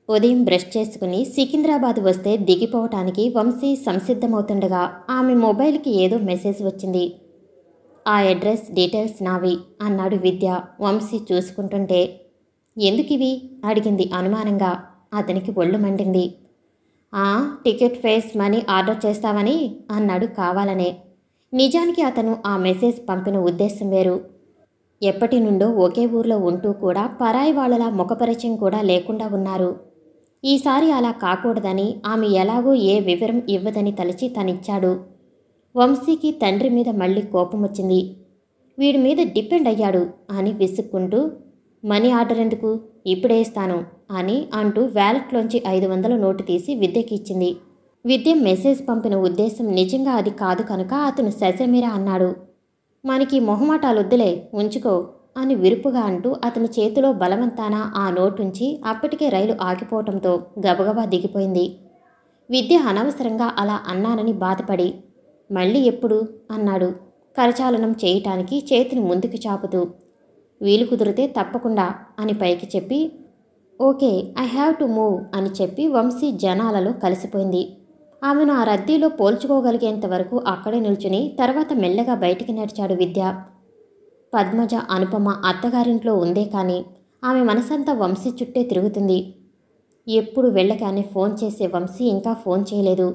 ఉదయం బ్రష్ చేసుకుని సికింద్రాబాద్ వస్తే దిగిపోవటానికి వంశీ సంసిద్ధమవుతుండగా ఆమె మొబైల్కి ఏదో మెసేజ్ వచ్చింది ఆ అడ్రస్ డీటెయిల్స్ నావి అన్నాడు విద్య వంశీ చూసుకుంటుంటే ఎందుకివి అడిగింది అనుమానంగా అతనికి ఒళ్ళు మండింది ఆ టికెట్ ఫేస్ మనీ ఆర్డర్ చేస్తావని అన్నాడు కావాలనే నిజానికి అతను ఆ మెసేజ్ పంపిన ఉద్దేశం వేరు ఎప్పటి నుండో ఒకే ఊర్లో ఉంటూ కూడా పరాయి వాళ్ళలా ముఖపరిచయం కూడా లేకుండా ఉన్నారు ఈసారి అలా కాకూడదని ఆమె ఎలాగో ఏ వివరం ఇవ్వదని తలచి తనిచ్చాడు వంశీకి తండ్రి మీద మళ్ళీ కోపం వచ్చింది వీడి మీద డిపెండ్ అయ్యాడు అని విసుక్కుంటూ మనీ ఆర్డర్ ఎందుకు ఇప్పుడే ఇస్తాను అని అంటూ వ్యాలెట్లోంచి ఐదు వందల నోటు తీసి విద్యకి ఇచ్చింది విద్య మెసేజ్ పంపిన ఉద్దేశం నిజంగా అది కాదు కనుక అతను సజమీరా అన్నాడు మనకి మొహమాటాలొద్దులే ఉంచుకో అని విరుపుగా అంటూ అతని చేతిలో బలవంతాన ఆ నోటుంచి అప్పటికే రైలు ఆగిపోవటంతో గబగబా దిగిపోయింది విద్య అనవసరంగా అలా అన్నానని బాధపడి మళ్ళీ ఎప్పుడు అన్నాడు కరచాలనం చేయటానికి చేతిని ముందుకు చాపుతూ వీలు కుదిరితే తప్పకుండా అని పైకి చెప్పి okay I have to move అని చెప్పి వంశీ జనాలలో కలిసిపోయింది ఆమెను ఆ రద్దీలో పోల్చుకోగలిగేంత వరకు అక్కడే నిల్చుని తర్వాత మెల్లగా బయటికి నడిచాడు విద్య పద్మజ అనుపమ అత్తగారింట్లో ఉందే కానీ ఆమె మనసంతా వంశీ చుట్టే తిరుగుతుంది ఎప్పుడు వెళ్ళగానే ఫోన్ చేసే వంశీ ఇంకా ఫోన్ చేయలేదు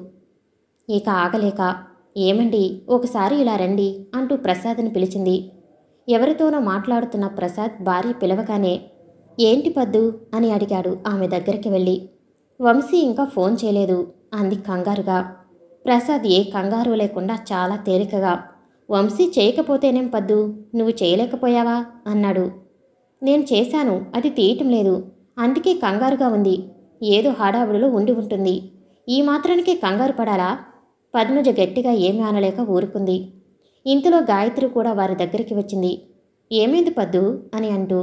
ఇక ఆగలేక ఏమండి ఒకసారి ఇలా రండి అంటూ ప్రసాద్ని పిలిచింది ఎవరితోనో మాట్లాడుతున్న ప్రసాద్ భార్య పిలవగానే ఏంటి పద్దు అని అడిగాడు ఆమె దగ్గరికి వెళ్ళి వంశీ ఇంకా ఫోన్ చేయలేదు అంది కంగారుగా ప్రసాద్ ఏ కంగారు లేకుండా చాలా తేలికగా వంశీ చేయకపోతేనేం పద్దు నువ్వు చేయలేకపోయావా అన్నాడు నేను చేశాను అది తీయటం లేదు అందుకే కంగారుగా ఉంది ఏదో హడావుడిలో ఉండి ఉంటుంది ఈ మాత్రానికే కంగారు పడాలా పద్మజ గట్టిగా ఏమీ అనలేక ఊరుకుంది ఇంతలో గాయత్రి కూడా వారి దగ్గరికి వచ్చింది ఏమైంది పద్దు అని అంటూ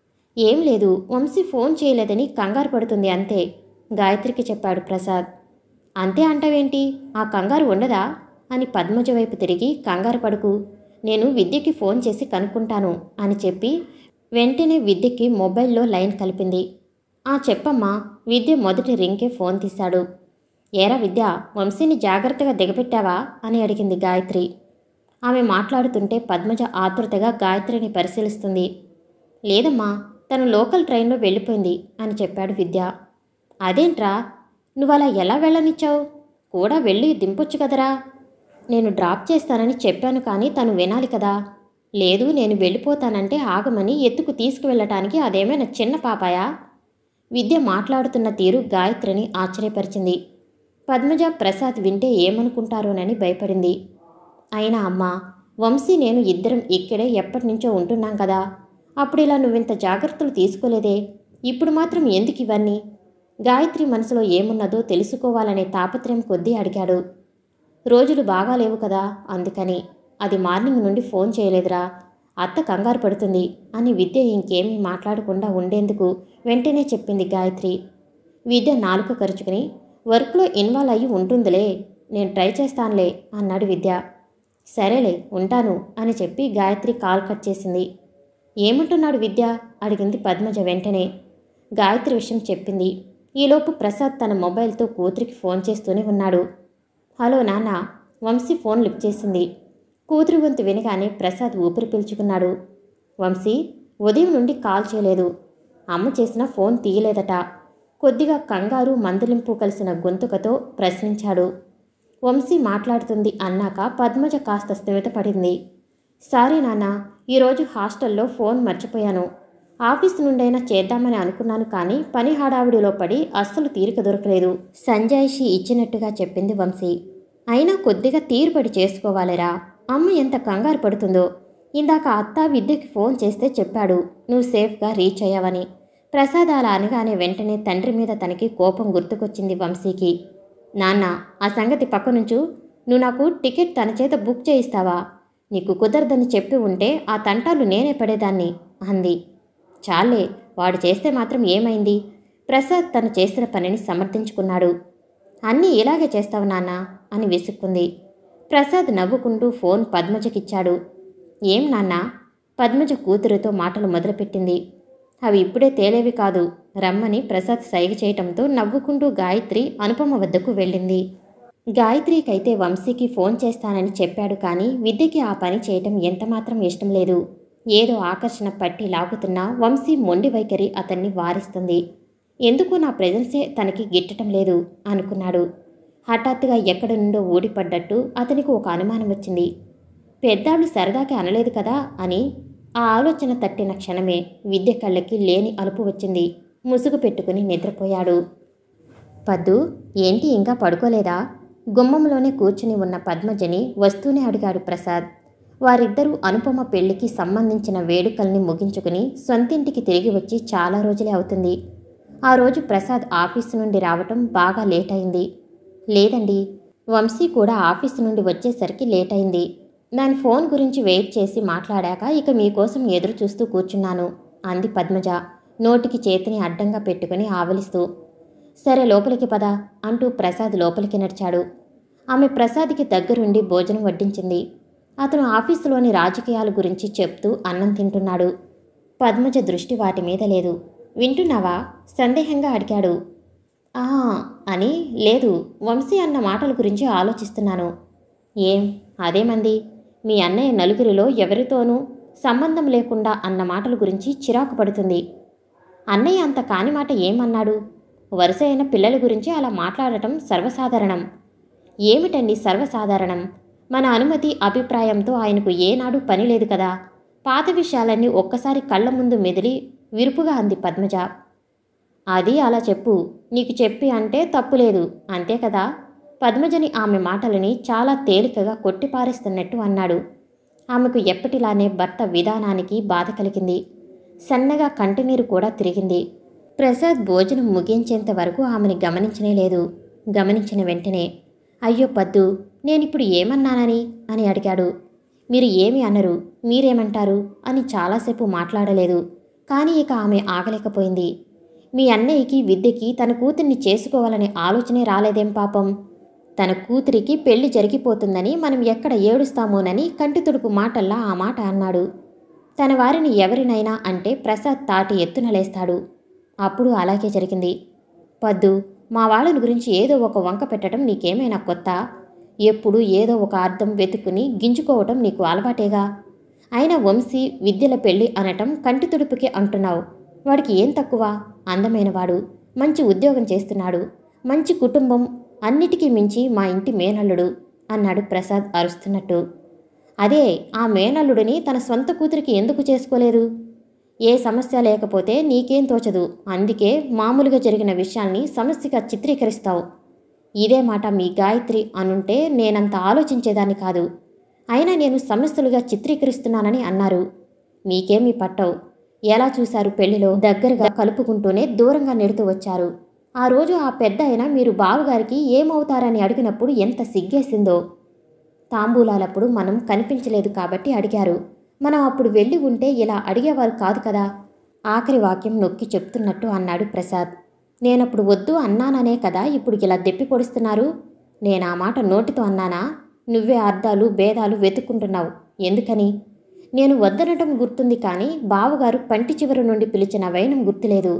ఏం లేదు వంశీ ఫోన్ చేయలేదని కంగారు పడుతుంది అంతే గాయత్రికి చెప్పాడు ప్రసాద్ అంతే అంటావేంటి ఆ కంగారు ఉండదా అని పద్మజ వైపు తిరిగి కంగారు పడుకు నేను విద్యకి ఫోన్ చేసి కనుక్కుంటాను అని చెప్పి వెంటనే విద్యకి మొబైల్లో లైన్ కలిపింది ఆ చెప్పమ్మా విద్య మొదటి రింగ్కే ఫోన్ తీశాడు ఏరా విద్య వంశీని జాగ్రత్తగా దిగపెట్టావా అని అడిగింది గాయత్రి ఆమె మాట్లాడుతుంటే పద్మజ ఆతృతగా గాయత్రిని పరిశీలిస్తుంది లేదమ్మా తను లోకల్ ట్రైన్లో వెళ్ళిపోయింది అని చెప్పాడు విద్య అదేంట్రా నువ్వు అలా ఎలా వెళ్ళనిచ్చావు కూడా వెళ్ళి దింపొచ్చు కదరా నేను డ్రాప్ చేస్తానని చెప్పాను కానీ తను వినాలి కదా లేదు నేను వెళ్ళిపోతానంటే ఆగమని ఎత్తుకు తీసుకువెళ్ళటానికి అదేమైనా చిన్న పాపాయా విద్య మాట్లాడుతున్న తీరు గాయత్రిని ఆశ్చర్యపరిచింది పద్మజ ప్రసాద్ వింటే ఏమనుకుంటారోనని భయపడింది అయినా అమ్మా వంశీ నేను ఇద్దరం ఇక్కడే ఎప్పటి నుంచో ఉంటున్నాం కదా అప్పుడు ఇలా నువ్వింత జాగ్రత్తలు తీసుకోలేదే ఇప్పుడు మాత్రం ఎందుకు ఇవన్నీ గాయత్రి మనసులో ఏమున్నదో తెలుసుకోవాలనే తాపత్రయం కొద్దీ అడిగాడు రోజులు బాగాలేవు కదా అందుకని అది మార్నింగ్ నుండి ఫోన్ చేయలేదురా అత్త కంగారు పడుతుంది అని విద్య ఇంకేమీ మాట్లాడకుండా ఉండేందుకు వెంటనే చెప్పింది గాయత్రి విద్య నాలుక ఖర్చుకుని వర్క్లో ఇన్వాల్వ్ అయ్యి ఉంటుందిలే నేను ట్రై చేస్తానులే అన్నాడు విద్య సరేలే ఉంటాను అని చెప్పి గాయత్రి కాల్ కట్ చేసింది ఏమంటున్నాడు విద్య అడిగింది పద్మజ వెంటనే గాయత్రి విషయం చెప్పింది ఈలోపు ప్రసాద్ తన మొబైల్తో కూతురికి ఫోన్ చేస్తూనే ఉన్నాడు హలో నాన్న వంశీ ఫోన్ లిఫ్ట్ చేసింది కూతురు గొంతు వినగానే ప్రసాద్ ఊపిరి పీల్చుకున్నాడు వంశీ ఉదయం నుండి కాల్ చేయలేదు అమ్మ చేసిన ఫోన్ తీయలేదట కొద్దిగా కంగారు మందలింపు కలిసిన గొంతుకతో ప్రశ్నించాడు వంశీ మాట్లాడుతుంది అన్నాక పద్మజ కాస్త స్థిమిత పడింది సారీ నాన్న ఈరోజు హాస్టల్లో ఫోన్ మర్చిపోయాను ఆఫీస్ నుండైనా చేద్దామని అనుకున్నాను కానీ పని హడావిడిలో పడి అస్సలు తీరిక దొరకలేదు సంజాయిషి ఇచ్చినట్టుగా చెప్పింది వంశీ అయినా కొద్దిగా తీరుపడి చేసుకోవాలిరా అమ్మ ఎంత కంగారు పడుతుందో ఇందాక అత్త విద్యకి ఫోన్ చేస్తే చెప్పాడు నువ్వు సేఫ్గా రీచ్ అయ్యావని ప్రసాద్ అలా అనగానే వెంటనే తండ్రి మీద తనకి కోపం గుర్తుకొచ్చింది వంశీకి నాన్న ఆ సంగతి పక్కనుంచు నువ్వు నాకు టికెట్ తన చేత బుక్ చేయిస్తావా నీకు కుదరదని చెప్పి ఉంటే ఆ తంటాలు నేనే పడేదాన్ని అంది చాలే వాడు చేస్తే మాత్రం ఏమైంది ప్రసాద్ తను చేసిన పనిని సమర్థించుకున్నాడు అన్నీ ఇలాగే చేస్తావు నాన్న అని విసుక్కుంది ప్రసాద్ నవ్వుకుంటూ ఫోన్ పద్మజకిచ్చాడు ఏం నాన్న పద్మజ కూతురుతో మాటలు మొదలుపెట్టింది అవి ఇప్పుడే తేలేవి కాదు రమ్మని ప్రసాద్ సైగ చేయటంతో నవ్వుకుంటూ గాయత్రి అనుపమ వద్దకు వెళ్ళింది గాయత్రికైతే వంశీకి ఫోన్ చేస్తానని చెప్పాడు కానీ విద్యకి ఆ పని చేయటం ఎంతమాత్రం ఇష్టం లేదు ఏదో ఆకర్షణ పట్టి లాగుతున్నా వంశీ మొండి వైఖరి అతన్ని వారిస్తుంది ఎందుకు నా ప్రెజెన్సే తనకి గిట్టటం లేదు అనుకున్నాడు హఠాత్తుగా ఎక్కడి నుండో ఊడిపడ్డట్టు అతనికి ఒక అనుమానం వచ్చింది పెద్దాళ్ళు సరదాకి అనలేదు కదా అని ఆ ఆలోచన తట్టిన క్షణమే విద్య కళ్ళకి లేని అలుపు వచ్చింది ముసుగు పెట్టుకుని నిద్రపోయాడు పద్దు ఏంటి ఇంకా పడుకోలేదా గుమ్మంలోనే కూర్చుని ఉన్న పద్మజని వస్తూనే అడిగాడు ప్రసాద్ వారిద్దరూ అనుపమ పెళ్లికి సంబంధించిన వేడుకల్ని ముగించుకుని సొంతింటికి తిరిగి వచ్చి చాలా రోజులే అవుతుంది ఆ రోజు ప్రసాద్ ఆఫీసు నుండి రావటం బాగా లేట్ అయింది లేదండి వంశీ కూడా ఆఫీసు నుండి వచ్చేసరికి లేట్ అయింది దాని ఫోన్ గురించి వెయిట్ చేసి మాట్లాడాక ఇక మీకోసం ఎదురు చూస్తూ కూర్చున్నాను అంది పద్మజ నోటికి చేతిని అడ్డంగా పెట్టుకుని ఆవలిస్తూ సరే లోపలికి పద అంటూ ప్రసాద్ లోపలికి నడిచాడు ఆమె ప్రసాద్కి దగ్గరుండి భోజనం వడ్డించింది అతను ఆఫీసులోని రాజకీయాల గురించి చెప్తూ అన్నం తింటున్నాడు పద్మజ దృష్టి వాటి మీద లేదు వింటున్నావా సందేహంగా అడిగాడు ఆ అని లేదు వంశీ అన్న మాటల గురించి ఆలోచిస్తున్నాను ఏం అదేమంది మీ అన్నయ్య నలుగురిలో ఎవరితోనూ సంబంధం లేకుండా అన్న మాటల గురించి చిరాకు పడుతుంది అన్నయ్య అంత కాని మాట ఏమన్నాడు వరుస అయిన పిల్లల గురించి అలా మాట్లాడటం సర్వసాధారణం ఏమిటండి సర్వసాధారణం మన అనుమతి అభిప్రాయంతో ఆయనకు ఏనాడు పని లేదు కదా పాత విషయాలన్నీ ఒక్కసారి కళ్ళ ముందు మెదిలి విరుపుగా అంది పద్మజ అది అలా చెప్పు నీకు చెప్పి అంటే తప్పులేదు అంతే కదా పద్మజని ఆమె మాటలని చాలా తేలికగా కొట్టిపారేస్తున్నట్టు అన్నాడు ఆమెకు ఎప్పటిలానే భర్త విధానానికి బాధ కలిగింది సన్నగా కంటినీరు కూడా తిరిగింది ప్రసాద్ భోజనం ముగించేంత వరకు ఆమెని గమనించనే లేదు గమనించిన వెంటనే అయ్యో పద్దు నేనిప్పుడు ఏమన్నానని అని అడిగాడు మీరు ఏమి అనరు మీరేమంటారు అని చాలాసేపు మాట్లాడలేదు కానీ ఇక ఆమె ఆగలేకపోయింది మీ అన్నయ్యకి విద్యకి తన కూతుర్ని చేసుకోవాలనే ఆలోచనే రాలేదేం పాపం తన కూతురికి పెళ్లి జరిగిపోతుందని మనం ఎక్కడ ఏడుస్తామోనని కంటి తుడుపు మాటల్లా ఆ మాట అన్నాడు తన వారిని ఎవరినైనా అంటే ప్రసాద్ తాటి ఎత్తున లేస్తాడు అప్పుడు అలాగే జరిగింది పద్దు మా వాళ్ళని గురించి ఏదో ఒక వంక పెట్టడం నీకేమైనా కొత్త ఎప్పుడు ఏదో ఒక అర్థం వెతుకుని గింజుకోవటం నీకు అలవాటేగా అయినా వంశీ విద్యల పెళ్ళి అనటం కంటి తుడుపుకి అంటున్నావు వాడికి ఏం తక్కువ అందమైనవాడు మంచి ఉద్యోగం చేస్తున్నాడు మంచి కుటుంబం అన్నిటికీ మించి మా ఇంటి మేనల్లుడు అన్నాడు ప్రసాద్ అరుస్తున్నట్టు అదే ఆ మేనల్లుడిని తన సొంత కూతురికి ఎందుకు చేసుకోలేదు ఏ సమస్య లేకపోతే నీకేం తోచదు అందుకే మామూలుగా జరిగిన విషయాల్ని సమస్యగా చిత్రీకరిస్తావు ఇదే మాట మీ గాయత్రి అనుంటే నేనంత ఆలోచించేదాన్ని కాదు అయినా నేను సమస్యలుగా చిత్రీకరిస్తున్నానని అన్నారు మీకేమీ పట్టవు ఎలా చూశారు పెళ్లిలో దగ్గరగా కలుపుకుంటూనే దూరంగా నెడుతూ వచ్చారు ఆ రోజు ఆ పెద్ద అయినా మీరు బావగారికి ఏమవుతారని అడిగినప్పుడు ఎంత సిగ్గేసిందో తాంబూలాలప్పుడు మనం కనిపించలేదు కాబట్టి అడిగారు మనం అప్పుడు వెళ్ళి ఉంటే ఇలా అడిగేవారు కాదు కదా ఆఖరి వాక్యం నొక్కి చెప్తున్నట్టు అన్నాడు ప్రసాద్ నేనప్పుడు వద్దు అన్నాననే కదా ఇప్పుడు ఇలా దెప్పి పొడుస్తున్నారు నేను ఆ మాట నోటితో అన్నానా నువ్వే అర్థాలు భేదాలు వెతుక్కుంటున్నావు ఎందుకని నేను వద్దనటం గుర్తుంది కానీ బావగారు పంటి చివరి నుండి పిలిచిన వైనం గుర్తులేదు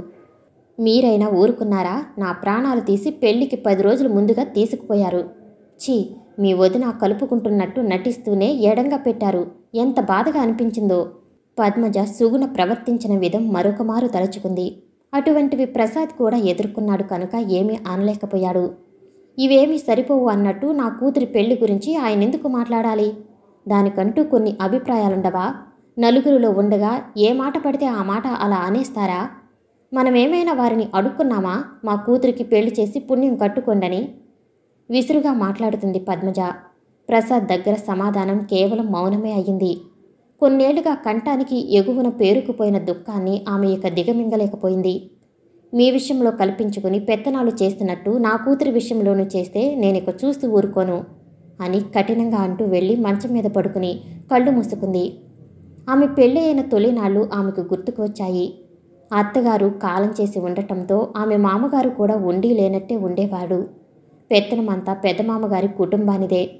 మీరైనా ఊరుకున్నారా నా ప్రాణాలు తీసి పెళ్లికి పది రోజుల ముందుగా తీసుకుపోయారు ఛీ మీ వదిన కలుపుకుంటున్నట్టు నటిస్తూనే ఎడంగా పెట్టారు ఎంత బాధగా అనిపించిందో పద్మజ సుగుణ ప్రవర్తించిన విధం మరొకమారు తలుచుకుంది అటువంటివి ప్రసాద్ కూడా ఎదుర్కొన్నాడు కనుక ఏమీ అనలేకపోయాడు ఇవేమీ సరిపోవు అన్నట్టు నా కూతురి పెళ్లి గురించి ఆయన ఎందుకు మాట్లాడాలి దానికంటూ కొన్ని అభిప్రాయాలుండవా నలుగురిలో ఉండగా ఏ మాట పడితే ఆ మాట అలా అనేస్తారా మనమేమైనా వారిని అడుక్కున్నామా మా కూతురికి పెళ్లి చేసి పుణ్యం కట్టుకోండని విసురుగా మాట్లాడుతుంది పద్మజ ప్రసాద్ దగ్గర సమాధానం కేవలం మౌనమే అయ్యింది కొన్నేళ్లుగా కంఠానికి ఎగువన పేరుకుపోయిన దుఃఖాన్ని ఆమె ఇక దిగమింగలేకపోయింది మీ విషయంలో కల్పించుకుని పెత్తనాలు చేస్తున్నట్టు నా కూతురి విషయంలోనూ చేస్తే నేనిక చూస్తూ ఊరుకోను అని కఠినంగా అంటూ వెళ్ళి మంచం మీద పడుకుని కళ్ళు మూసుకుంది ఆమె పెళ్ళి అయిన తొలినాళ్ళు ఆమెకు గుర్తుకు వచ్చాయి అత్తగారు కాలం చేసి ఉండటంతో ఆమె మామగారు కూడా ఉండి లేనట్టే ఉండేవాడు పెత్తనమంతా పెద్దమామగారి కుటుంబానిదే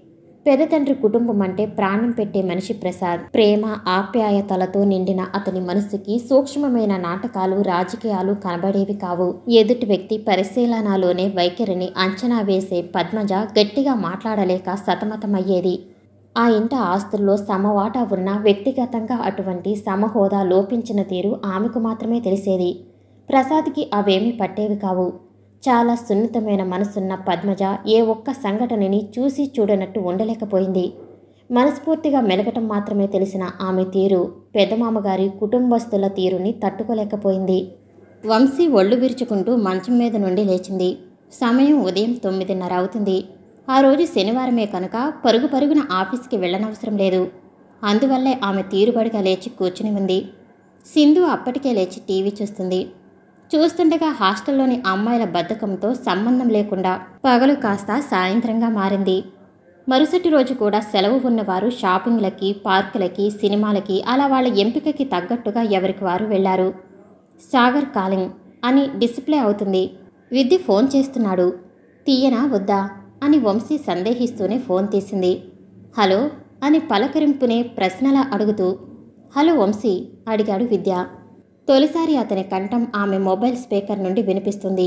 పెదతండ్రి కుటుంబం అంటే ప్రాణం పెట్టే మనిషి ప్రసాద్ ప్రేమ ఆప్యాయతలతో నిండిన అతని మనసుకి సూక్ష్మమైన నాటకాలు రాజకీయాలు కనబడేవి కావు ఎదుటి వ్యక్తి పరిశీలనలోనే వైఖరిని అంచనా వేసే పద్మజ గట్టిగా మాట్లాడలేక సతమతమయ్యేది ఆ ఇంట ఆస్తుల్లో సమవాటా ఉన్న వ్యక్తిగతంగా అటువంటి సమహోదా లోపించిన తీరు ఆమెకు మాత్రమే తెలిసేది ప్రసాద్కి అవేమీ పట్టేవి కావు చాలా సున్నితమైన మనసున్న పద్మజ ఏ ఒక్క సంఘటనని చూసి చూడనట్టు ఉండలేకపోయింది మనస్ఫూర్తిగా మెలగటం మాత్రమే తెలిసిన ఆమె తీరు పెద్దమామగారి కుటుంబస్తుల తీరుని తట్టుకోలేకపోయింది వంశీ ఒళ్ళు విరుచుకుంటూ మంచం మీద నుండి లేచింది సమయం ఉదయం తొమ్మిదిన్నర అవుతుంది ఆ రోజు శనివారమే కనుక పరుగు పరుగున ఆఫీస్కి వెళ్ళనవసరం లేదు అందువల్లే ఆమె తీరుబడిగా లేచి కూర్చుని ఉంది సింధు అప్పటికే లేచి టీవీ చూస్తుంది చూస్తుండగా హాస్టల్లోని అమ్మాయిల బద్ధకంతో సంబంధం లేకుండా పగలు కాస్త సాయంత్రంగా మారింది మరుసటి రోజు కూడా సెలవు ఉన్నవారు షాపింగ్లకి పార్కులకి సినిమాలకి అలా వాళ్ళ ఎంపికకి తగ్గట్టుగా ఎవరికి వారు వెళ్లారు సాగర్ కాలింగ్ అని డిస్ప్లే అవుతుంది విద్య ఫోన్ చేస్తున్నాడు తీయనా వద్దా అని వంశీ సందేహిస్తూనే ఫోన్ తీసింది హలో అని పలకరింపునే ప్రశ్నలా అడుగుతూ హలో వంశీ అడిగాడు విద్య తొలిసారి అతని కంఠం ఆమె మొబైల్ స్పీకర్ నుండి వినిపిస్తుంది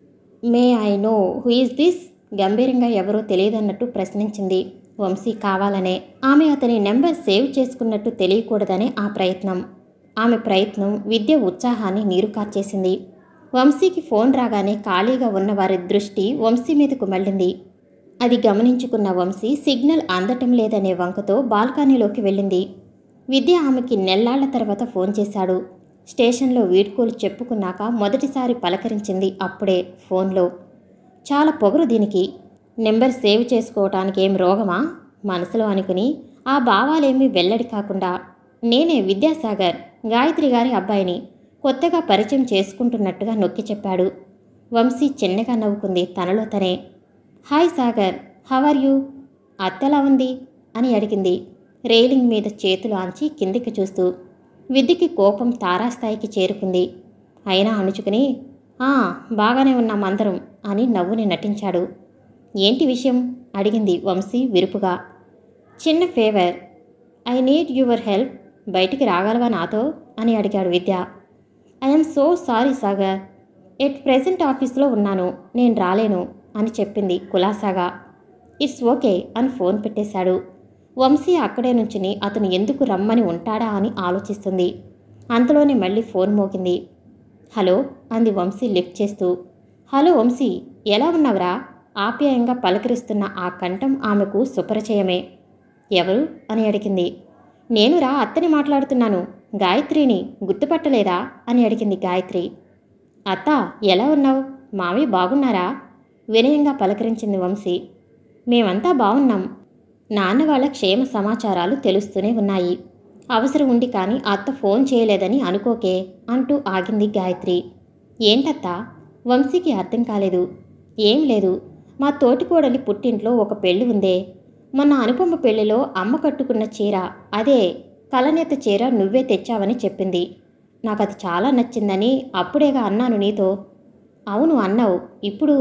may I know who is this గంభీరంగా ఎవరో తెలియదన్నట్టు ప్రశ్నించింది వంశీ కావాలనే ఆమె అతని నెంబర్ సేవ్ చేసుకున్నట్టు తెలియకూడదనే ఆ ప్రయత్నం ఆమె ప్రయత్నం విద్య ఉత్సాహాన్ని నీరు కార్చేసింది వంశీకి ఫోన్ రాగానే ఖాళీగా ఉన్న వారి దృష్టి వంశీ మీదకు మళ్ళింది అది గమనించుకున్న వంశీ సిగ్నల్ అందటం లేదనే వంకతో బాల్కనీలోకి వెళ్ళింది విద్య ఆమెకి నెల్లాళ్ల తర్వాత ఫోన్ చేశాడు స్టేషన్లో వీడ్కోలు చెప్పుకున్నాక మొదటిసారి పలకరించింది అప్పుడే ఫోన్లో చాలా పొగరు దీనికి నెంబర్ సేవ్ చేసుకోవటానికి ఏం రోగమా మనసులో అనుకుని ఆ భావాలేమీ వెల్లడి కాకుండా నేనే విద్యాసాగర్ గాయత్రి గారి అబ్బాయిని కొత్తగా పరిచయం చేసుకుంటున్నట్టుగా నొక్కి చెప్పాడు వంశీ చిన్నగా నవ్వుకుంది తనలో తనే hi Sagar how are you అత్తెలా ఉంది అని అడిగింది రైలింగ్ మీద చేతులు ఆంచి కిందికి చూస్తూ విద్యకి కోపం తారాస్థాయికి చేరుకుంది అయినా అణుచుకుని ఆ బాగానే ఉన్నాం అందరం అని నవ్వుని నటించాడు ఏంటి విషయం అడిగింది వంశీ విరుపుగా చిన్న favour I need your help బయటికి రాగలవా నాతో అని అడిగాడు Vidya I'm so sorry Sagar at present ఆఫీస్లో ఉన్నాను నేను రాలేను అని చెప్పింది కులాసాగా ఇట్స్ ఓకే అని ఫోన్ పెట్టేశాడు వంశీ అక్కడే నుంచుని అతను ఎందుకు రమ్మని ఉంటాడా అని ఆలోచిస్తుంది అంతలోనే మళ్ళీ ఫోన్ మోగింది హలో అంది వంశీ లిఫ్ట్ చేస్తూ హలో వంశీ ఎలా ఉన్నావురా ఆప్యాయంగా పలకరిస్తున్న ఆ కంఠం ఆమెకు సుపరిచయమే ఎవరు అని అడిగింది నేనురా అత్తని మాట్లాడుతున్నాను గాయత్రిని గుర్తుపట్టలేదా అని అడిగింది గాయత్రి అత్త ఎలా ఉన్నావు మావి బాగున్నారా వినయంగా పలకరించింది వంశీ మేమంతా బాగున్నాం నాన్న వాళ్ళ క్షేమ సమాచారాలు తెలుస్తూనే ఉన్నాయి అవసరం ఉండి కానీ అత్త ఫోన్ చేయలేదని అనుకోకే అంటూ ఆగింది గాయత్రి ఏంటత్తా వంశీకి అర్థం కాలేదు ఏం లేదు మా తోటికోడలి పుట్టింట్లో ఒక పెళ్లి ఉందే మొన్న అనుపమ పెళ్లిలో అమ్మ కట్టుకున్న చీర అదే కలనేత చీర నువ్వే తెచ్చావని చెప్పింది నాకు అది చాలా నచ్చిందని అప్పుడేగా అన్నాను నీతో అవును అన్నావు ఇప్పుడు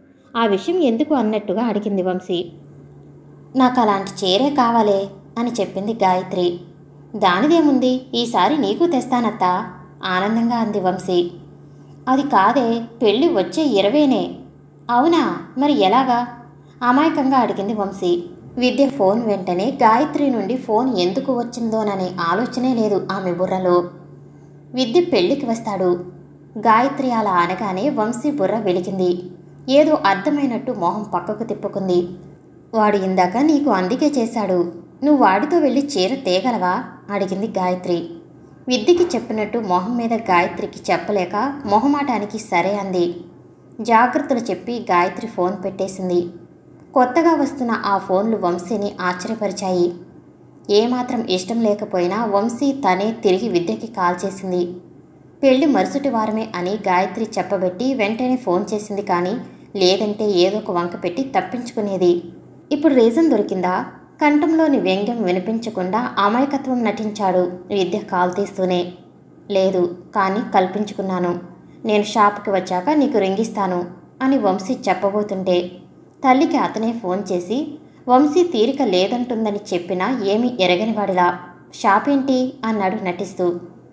ఆ విషయం ఎందుకు అన్నట్టుగా అడిగింది వంశీ నాకు అలాంటి చీరే కావాలే అని చెప్పింది గాయత్రి దానిదేముంది ఈసారి నీకు తెస్తానత్తా ఆనందంగా అంది వంశీ అది కాదే పెళ్ళి వచ్చే ఇరవేనే అవునా మరి ఎలాగా అమాయకంగా అడిగింది వంశీ విద్య ఫోన్ వెంటనే గాయత్రి నుండి ఫోన్ ఎందుకు వచ్చిందోననే ఆలోచనే లేదు ఆమె బుర్రలో విద్య పెళ్లికి వస్తాడు గాయత్రి అలా అనగానే వంశీ బుర్ర వెలిగింది ఏదో అర్థమైనట్టు మొహం పక్కకు తిప్పుకుంది వాడు ఇందాక నీకు అందుకే చేశాడు నువ్వు వాడితో వెళ్ళి చీర తేగలవా అడిగింది గాయత్రి విద్యకి చెప్పినట్టు మొహం మీద గాయత్రికి చెప్పలేక మొహమాటానికి సరే అంది జాగ్రత్తలు చెప్పి గాయత్రి ఫోన్ పెట్టేసింది కొత్తగా వస్తున్న ఆ ఫోన్లు వంశీని ఆశ్చర్యపరిచాయి ఏమాత్రం ఇష్టం లేకపోయినా వంశీ తనే తిరిగి విద్యకి కాల్ చేసింది పెళ్లి మరుసటి వారమే అని గాయత్రి చెప్పబెట్టి వెంటనే ఫోన్ చేసింది కానీ లేదంటే ఏదో ఒక వంక పెట్టి తప్పించుకునేది ఇప్పుడు రీజన్ దొరికిందా కంఠంలోని వ్యంగ్యం వినిపించకుండా అమాయకత్వం నటించాడు విద్య కాల్ తీస్తూనే లేదు కానీ కల్పించుకున్నాను నేను షాప్కి వచ్చాక నీకు రింగిస్తాను అని వంశీ చెప్పబోతుంటే తల్లికి అతనే ఫోన్ చేసి వంశీ తీరిక లేదంటుందని చెప్పినా ఏమీ ఎరగనివాడిలా షాప్ ఏంటి అన్నాడు నటిస్తూ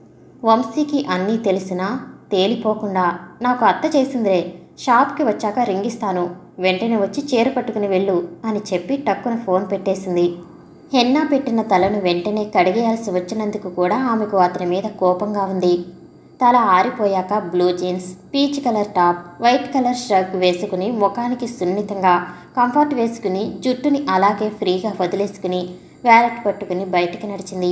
వంశీకి అన్నీ తెలిసినా తేలిపోకుండా నాకు అత్త చేసిందిరే షాప్కి వచ్చాక రింగిస్తాను వెంటనే వచ్చి చీర పట్టుకుని వెళ్ళు అని చెప్పి టక్కున ఫోన్ పెట్టేసింది హెన్నా పెట్టిన తలను వెంటనే కడిగేయాల్సి వచ్చినందుకు కూడా ఆమెకు అతని మీద కోపంగా ఉంది తల ఆరిపోయాక blue jeans peach colour top white colour shirt వేసుకుని ముఖానికి సున్నితంగా కంఫర్ట్ వేసుకుని జుట్టుని అలాగే ఫ్రీగా వదిలేసుకుని వ్యాలెట్ పట్టుకుని బయటికి నడిచింది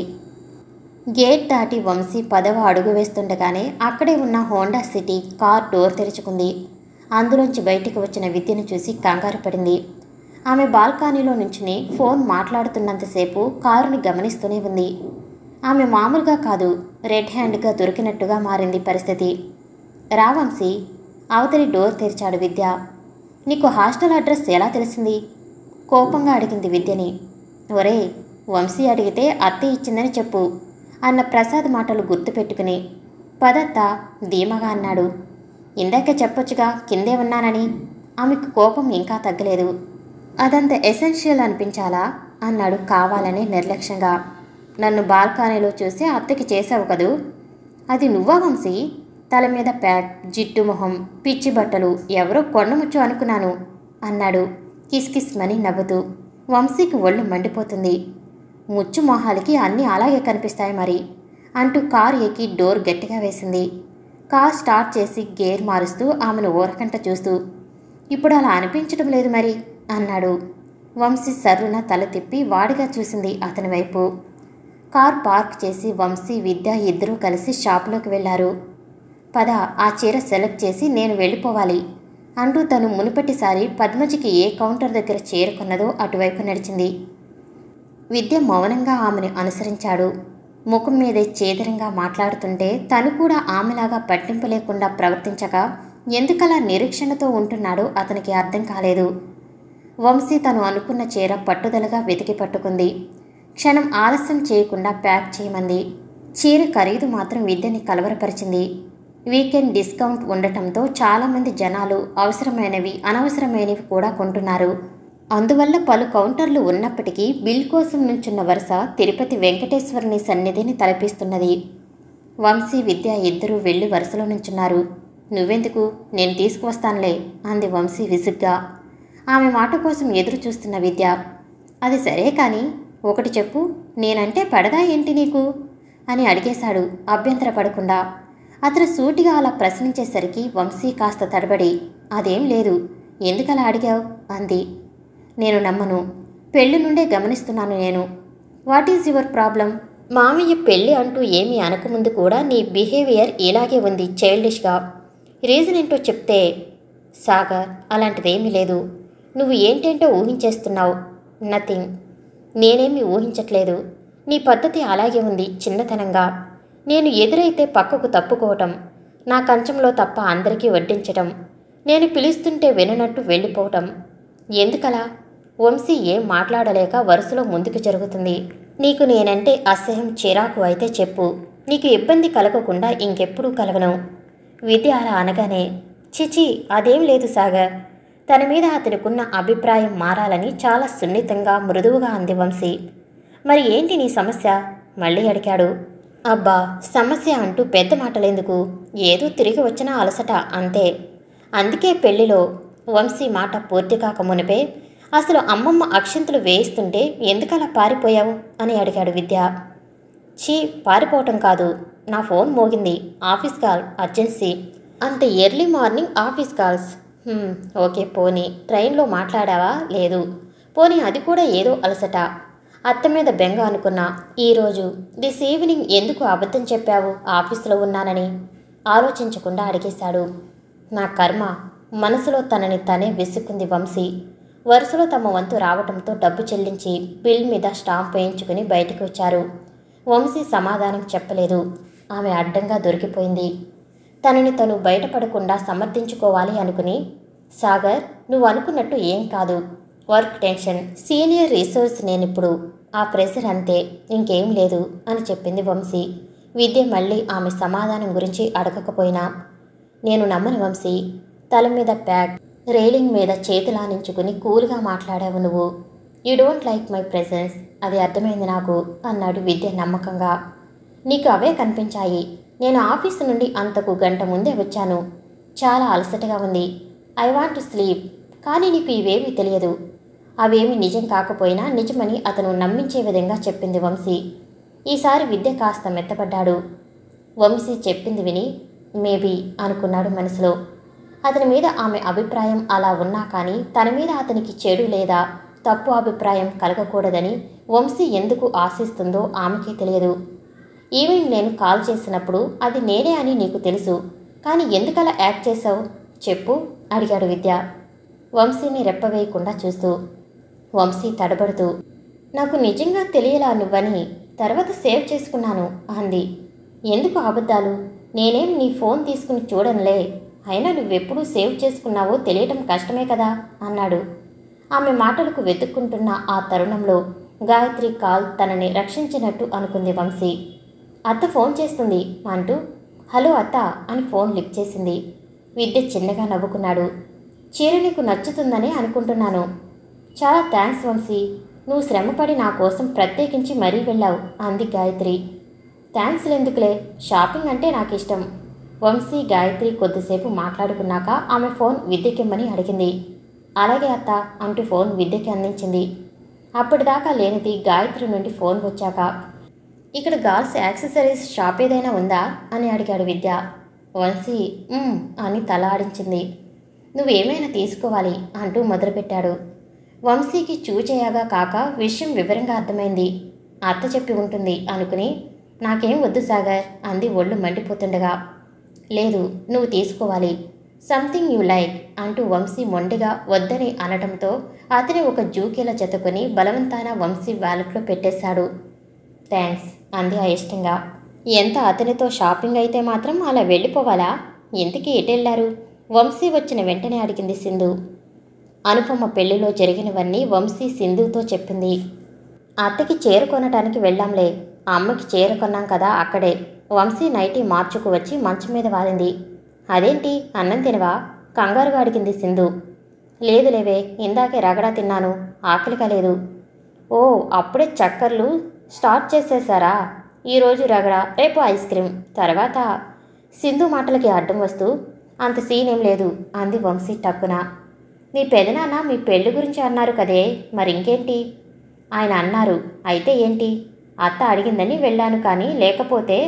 గేట్ దాటి వంశీ పదవ అడుగు వేస్తుండగానే అక్కడే ఉన్న హోండా సిటీ కార్ డోర్ తెరుచుకుంది అందులోంచి బయటికి వచ్చిన విద్యను చూసి కంగారు పడింది ఆమె బాల్కనీలో నుంచుని ఫోన్ మాట్లాడుతున్నంతసేపు కారుని గమనిస్తూనే ఉంది ఆమె మామూలుగా కాదు రెడ్ హ్యాండ్గా దొరికినట్టుగా మారింది పరిస్థితి రా వంశీ అవతలి డోర్ తెరిచాడు విద్య నీకు హాస్టల్ అడ్రస్ ఎలా తెలిసింది కోపంగా అడిగింది విద్యని ఒరే వంశీ అడిగితే అత్తే ఇచ్చిందని చెప్పు అన్న ప్రసాద్ మాటలు గుర్తుపెట్టుకుని పదత్త ధీమగా అన్నాడు ఇందాక చెప్పొచ్చుగా కిందే ఉన్నానని ఆమెకు కోపం ఇంకా తగ్గలేదు అదంత ఎసెన్షియల్ అనిపించాలా అన్నాడు కావాలని నిర్లక్ష్యంగా నన్ను బాల్కనీలో చూసి అత్తకి చేసావు కదూ అది నువ్వా వంశీ తల మీద ప్యాక్ జిట్టు మొహం పిచ్చి బట్టలు ఎవరో కొండముచ్చు అనుకున్నాను అన్నాడు కిస్కిస్మని నవ్వుతూ వంశీకి ఒళ్ళు మండిపోతుంది ముచ్చు మొహాలకి అన్నీ అలాగే కనిపిస్తాయి మరి అంటూ కారు ఎక్కి డోర్ గట్టిగా వేసింది కార్ స్టార్ట్ చేసి గేర్ మారుస్తూ ఆమెను ఓరకంట చూస్తూ ఇప్పుడు అలా అనిపించడం లేదు మరి అన్నాడు వంశీ సర్రున తల తిప్పి వాడిగా చూసింది అతని వైపు కార్ పార్క్ చేసి వంశీ విద్య ఇద్దరూ కలిసి షాపులోకి వెళ్ళారు పద ఆ చీర సెలెక్ట్ చేసి నేను వెళ్ళిపోవాలి అంటూ తను మునుపటిసారి పద్మజికి ఏ కౌంటర్ దగ్గర చేరుకున్నదో అటువైపు నడిచింది విద్య మౌనంగా ఆమెను అనుసరించాడు ముఖం మీదే చేదరంగా మాట్లాడుతుంటే తను కూడా ఆమెలాగా పట్టింపు లేకుండా ప్రవర్తించగా ఎందుకలా నిరీక్షణతో ఉంటున్నాడో అతనికి అర్థం కాలేదు వంశీ తను అనుకున్న చీర పట్టుదలగా వెతికి పట్టుకుంది క్షణం ఆలస్యం చేయకుండా ప్యాక్ చేయమంది చీర ఖరీదు మాత్రం విద్యని కలవరపరిచింది వీకెండ్ డిస్కౌంట్ ఉండటంతో చాలామంది జనాలు అవసరమైనవి అనవసరమైనవి కూడా కొంటున్నారు అందువల్ల పలు కౌంటర్లు ఉన్నప్పటికీ బిల్ కోసం నుంచున్న వరుస తిరుపతి వెంకటేశ్వరుని సన్నిధిని తలపిస్తున్నది వంశీ విద్య ఇద్దరూ వెళ్ళి వరుసలో నుంచున్నారు నువ్వెందుకు నేను తీసుకువస్తానులే అంది వంశీ విసుగ్గా ఆమె మాట కోసం ఎదురు చూస్తున్న విద్య అది సరే కానీ ఒకటి చెప్పు నేనంటే పడదా ఏంటి నీకు అని అడిగేశాడు అభ్యంతరపడకుండా అతను సూటిగా అలా ప్రశ్నించేసరికి వంశీ కాస్త తడబడి అదేం లేదు ఎందుకలా అడిగావు అంది నేను నమ్మను పెళ్లి నుండే గమనిస్తున్నాను నేను వాట్ ఈజ్ యువర్ ప్రాబ్లం మామయ్య పెళ్ళి అంటూ ఏమీ అనకముందు కూడా నీ బిహేవియర్ ఇలాగే ఉంది చైల్డిష్గా రీజన్ ఏంటో చెప్తే సాగర్ అలాంటిదేమీ లేదు నువ్వు ఏంటేంటో ఊహించేస్తున్నావు నథింగ్ నేనేమీ ఊహించట్లేదు నీ పద్ధతి అలాగే ఉంది చిన్నతనంగా నేను ఎదురైతే పక్కకు తప్పుకోవటం నా కంచంలో తప్ప అందరికీ వడ్డించటం నేను పిలుస్తుంటే విననట్టు వెళ్ళిపోవటం ఎందుకలా వంశీ ఏం మాట్లాడలేక వరుసలో ముందుకు జరుగుతుంది నీకు నేనంటే అసహ్యం చిరాకు అయితే చెప్పు నీకు ఇబ్బంది కలగకుండా ఇంకెప్పుడూ కలగను విద్య అలా అనగానే చిచి అదేం లేదు సాగర్ తన మీద అతనికున్న అభిప్రాయం మారాలని చాలా సున్నితంగా మృదువుగా అంది వంశీ మరి ఏంటి నీ సమస్య మళ్ళీ అడిగాడు అబ్బా సమస్య అంటూ పెద్ద మాటలెందుకు ఏదో తిరిగి వచ్చిన అలసట అంతే అందుకే పెళ్లిలో వంశీ మాట పూర్తి కాక మునిపే అసలు అమ్మమ్మ అక్షంతలు వేయిస్తుంటే ఎందుకలా పారిపోయావు అని అడిగాడు విద్య చీ పారిపోవటం కాదు నా ఫోన్ మోగింది ఆఫీస్ కాల్ అర్జెన్సీ అంత early morning office calls hmm, okay పోనీ ట్రైన్లో మాట్లాడావా లేదు పోనీ అది కూడా ఏదో అలసట అత్త మీద బెంగ అనుకున్నా ఈరోజు దిస్ ఈవినింగ్ ఎందుకు అబద్ధం చెప్పావు ఆఫీసులో ఉన్నానని ఆలోచించకుండా అడిగేశాడు నా కర్మ మనసులో తనని తనే విసుక్కుంది వంశీ వరుసలో తమ వంతు రావటంతో డబ్బు చెల్లించి బిల్ మీద స్టాంప్ వేయించుకుని బయటికి వచ్చారు వంశీ సమాధానం చెప్పలేదు ఆమె అడ్డంగా దొరికిపోయింది తనని తను బయటపడకుండా సమర్థించుకోవాలి అనుకుని సాగర్ నువ్వు అనుకున్నట్టు ఏం కాదు వర్క్ టెన్షన్ సీనియర్ రిసోర్స్ నేనిప్పుడు ఆ ప్రెషర్ అంతే ఇంకేం లేదు అని చెప్పింది వంశీ విద్య మళ్ళీ ఆమె సమాధానం గురించి అడగకపోయినా నేను నమ్మను వంశీ తల మీద ప్యాక్ రైలింగ్ మీద చేతులానించుకుని కూల్గా మాట్లాడావు నువ్వు you don't like my presence అది అర్థమైంది నాకు అన్నాడు విద్య నమ్మకంగా నీకు అవే కనిపించాయి నేను ఆఫీసు నుండి అంతకు గంట ముందే వచ్చాను చాలా అలసటగా ఉంది ఐ వాంట్ టు స్లీప్ కానీ నీకు ఇవేమీ తెలియదు అవేమి నిజం కాకపోయినా నిజమని అతను నమ్మించే విధంగా చెప్పింది వంశీ ఈసారి విద్య కాస్త మెత్తపడ్డాడు వంశీ చెప్పింది విని మేబీ అనుకున్నాడు మనసులో అతని మీద ఆమె అభిప్రాయం అలా ఉన్నా కానీ తన మీద అతనికి చెడు లేదా తప్పు అభిప్రాయం కలగకూడదని వంశీ ఎందుకు ఆశిస్తుందో ఆమెకే తెలియదు ఈవినింగ్ నేను కాల్ చేసినప్పుడు అది నేనే అని నీకు తెలుసు కానీ ఎందుకలా యాక్ట్ చేశావు చెప్పు అడిగాడు విద్య వంశీని రెప్పవేయకుండా చూస్తూ వంశీ తడబడుతూ నాకు నిజంగా తెలియలా నువ్వని తర్వాత సేవ్ చేసుకున్నాను అంది ఎందుకు అబద్ధాలు నేనేం నీ ఫోన్ తీసుకుని చూడనులే అయినా నువ్వెప్పుడు సేవ్ చేసుకున్నావో తెలియటం కష్టమే కదా అన్నాడు ఆమె మాటలకు వెతుక్కుంటున్న ఆ తరుణంలో గాయత్రి కాల్ తనని రక్షించినట్టు అనుకుంది వంశీ అత్త ఫోన్ చేస్తుంది అంటూ హలో అత్త అని ఫోన్ లిఫ్ట్ చేసింది విద్య చిన్నగా నవ్వుకున్నాడు చీర నీకు నచ్చుతుందని అనుకుంటున్నాను చాలా థ్యాంక్స్ వంశీ నువ్వు శ్రమపడి నా కోసం ప్రత్యేకించి మరీ వెళ్ళావు అంది గాయత్రి థ్యాంక్స్ ఎందుకులే షాపింగ్ అంటే నాకు ఇష్టం వంశీ గాయత్రి కొద్దిసేపు మాట్లాడుకున్నాక ఆమె ఫోన్ విద్యకిమ్మని అడిగింది అలాగే అత్త అంటూ ఫోన్ విద్యకి అందించింది అప్పటిదాకా లేనిది గాయత్రి నుండి ఫోన్ వచ్చాక ఇక్కడ గర్ల్స్ యాక్సెసరీస్ షాప్ ఏదైనా ఉందా అని అడిగాడు విద్య వంశీ "ఉమ్" అని తల ఆడించింది నువ్వేమైనా తీసుకోవాలి అంటూ మొదలుపెట్టాడు వంశీకి చూచేయగా కాక విషయం వివరంగా అర్థమైంది అత్త చెప్పి ఉంటుంది అనుకుని నాకేం వద్దు సాగర్ అంది ఒళ్ళు మండిపోతుండగా లేదు నువ్వు తీసుకోవాలి సంథింగ్ యూ లైక్ అంటూ వంశీ మొండిగా వద్దని అనటంతో అతని ఒక జూకేల జతకొని బలవంతాన వంశీ వ్యాలెట్లో పెట్టేశాడు థ్యాంక్స్ అంది అయిష్టంగా ఎంత అతనితో షాపింగ్ అయితే మాత్రం అలా వెళ్ళిపోవాలా ఇంతకీ ఎటెళ్ళారు వంశీ వచ్చిన వెంటనే అడిగింది సింధు అనుపమ పెళ్లిలో జరిగినవన్నీ వంశీ సింధుతో చెప్పింది అత్తకి చీర కొనటానికి వెళ్ళాంలే అమ్మకి చీర కొన్నాం కదా అక్కడే వంశీ నైటీ మార్చుకు వచ్చి మంచం మీద వాలింది అదేంటి అన్నం తినవా కంగారుగా అడిగింది సింధు లేదు లేవే ఇందాకే రగడా తిన్నాను ఆకలి కలేదు ఓ అప్పుడే చక్కర్లు స్టార్ట్ చేసేసారా ఈరోజు రగడ రేపు ఐస్ క్రీమ్ తర్వాత సింధు మాటలకి అడ్డం వస్తూ అంత సీన్ ఏం లేదు అంది వంశీ టక్కున మీ పెదనాన్న మీ పెళ్లి గురించి అన్నారు కదే మరి ఇంకేంటి ఆయన అన్నారు అయితే ఏంటి అత్త అడిగిందని వెళ్ళాను కానీ లేకపోతే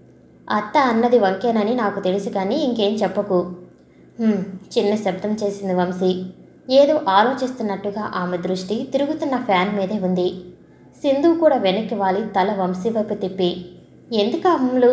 అత్త అన్నది వంకేనని నాకు తెలుసు కానీ ఇంకేం చెప్పకు "హ్మ్," చిన్న శబ్దం చేసింది వంశీ ఏదో ఆలోచిస్తున్నట్టుగా ఆమె దృష్టి తిరుగుతున్న ఫ్యాన్ మీదే ఉంది సింధు కూడా వెనక్కి వాలి తల వంశీ వైపు తిప్పి ఎందుకు అమ్ములు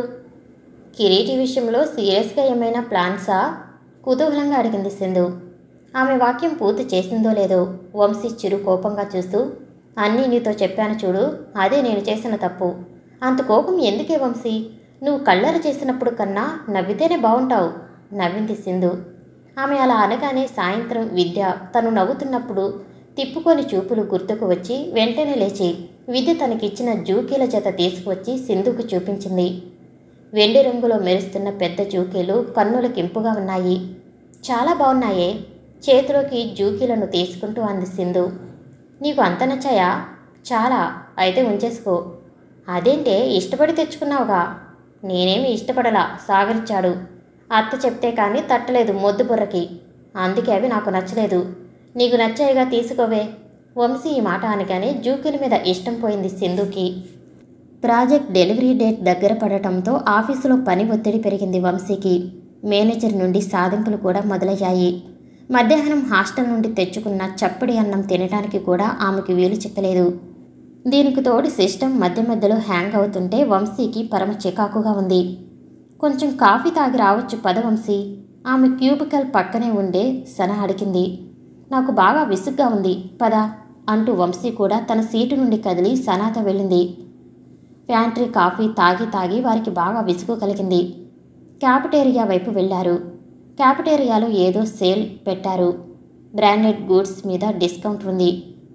కిరీటి విషయంలో సీరియస్గా ఏమైనా ప్లాన్సా కుతూహలంగా అడిగింది సింధు ఆమె వాక్యం పూర్తి చేసిందో లేదో వంశీ చిరు కోపంగా చూస్తూ అన్నీ నీతో చెప్పాను చూడు అదే నేను చేసిన తప్పు అంత కోపం ఎందుకే వంశీ నువ్వు కళ్ళర చేసినప్పుడు కన్నా నవ్వితేనే బాగుంటావు నవ్వింది సింధు ఆమె అలా అనగానే సాయంత్రం విద్య తను నవ్వుతున్నప్పుడు తిప్పుకొని చూపులు గుర్తుకు వచ్చి వెంటనే లేచి విద్య తనకిచ్చిన జూకీల జత తీసుకువచ్చి సింధుకు చూపించింది వెండి రంగులో మెరుస్తున్న పెద్ద జూకీలు కన్నులకింపుగా ఉన్నాయి చాలా బాగున్నాయే చేతిలోకి జూకీలను తీసుకుంటూ అంది సింధు నీకు అంత నచ్చాయా చాలా అయితే ఉంచేసుకో అదేంటే ఇష్టపడి తెచ్చుకున్నావుగా నేనేమి ఇష్టపడలా సాగరిచ్చాడు అత్త చెప్తే కానీ తట్టలేదు మొద్దు బుర్రకి అందుకే అవి నాకు నచ్చలేదు నీకు నచ్చాయిగా తీసుకోవే వంశీ ఈ మాట అనగానే జూకీల మీద ఇష్టం పోయింది సింధుకి ప్రాజెక్ట్ డెలివరీ డేట్ దగ్గర పడటంతో ఆఫీసులో పని ఒత్తిడి పెరిగింది వంశీకి మేనేజర్ నుండి సాధింపులు కూడా మొదలయ్యాయి మధ్యాహ్నం హాస్టల్ నుండి తెచ్చుకున్న చప్పడి అన్నం తినడానికి కూడా ఆమెకి వీలు చిక్కలేదు దీనికి తోడు సిస్టమ్ మధ్య మధ్యలో హ్యాంగ్ అవుతుంటే వంశీకి పరమ చికాకుగా ఉంది కొంచెం కాఫీ తాగి రావచ్చు పద వంశీ ఆమె క్యూబికల్ పక్కనే ఉండే సన అడిగింది నాకు బాగా విసుగ్గా ఉంది పద అంటూ వంశీ కూడా తన సీటు నుండి కదిలి సనాతో వెళ్ళింది ప్యాంట్రీ కాఫీ తాగి తాగి వారికి బాగా విసుగు కలిగింది క్యాఫెటేరియా వైపు వెళ్ళారు క్యాఫెటేరియాలో ఏదో సేల్ పెట్టారు బ్రాండెడ్ గూడ్స్ మీద డిస్కౌంట్ ఉంది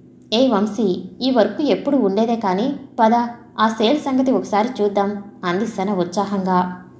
ఏ వంశీ ఈ వర్క్ ఎప్పుడు ఉండేదే కానీ పద ఆ సేల్ సంగతి ఒకసారి చూద్దాం అంది సన ఉత్సాహంగా